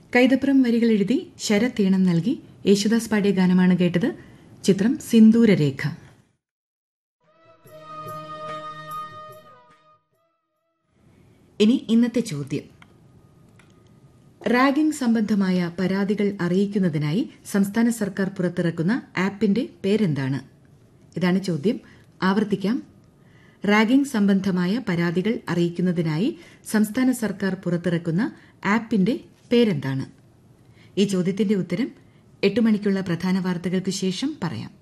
കൈതപ്രം വരികൾ എഴുതി ശരത് ഈണം നൽകി യേശുദാസ് പാടിയ ഗാനമാണ് കേട്ടത് ചിത്രം സിന്ദൂരരേഖ ഇനി ഇന്നത്തെ ചോദ്യം റാഗിംഗ് സംബന്ധമായ പരാതികൾ അറിയിക്കുന്നതിനായി സംസ്ഥാന സർക്കാർ പുറത്തിറക്കുന്ന ആപ്പിന്റെ പേരെന്താണ് ഇതാണ് ചോദ്യം ആവർത്തിക്കാം റാഗിംഗ് സംബന്ധമായ പരാതികൾ അറിയിക്കുന്നതിനായി സംസ്ഥാന സർക്കാർ പുറത്തിറക്കുന്ന ആപ്പിന്റെ പേരെന്താണ് ഈ ചോദ്യത്തിന്റെ ഉത്തരം എട്ട് മണിക്കുള്ള പ്രധാന വാർത്തകൾക്ക് ശേഷം പറയാം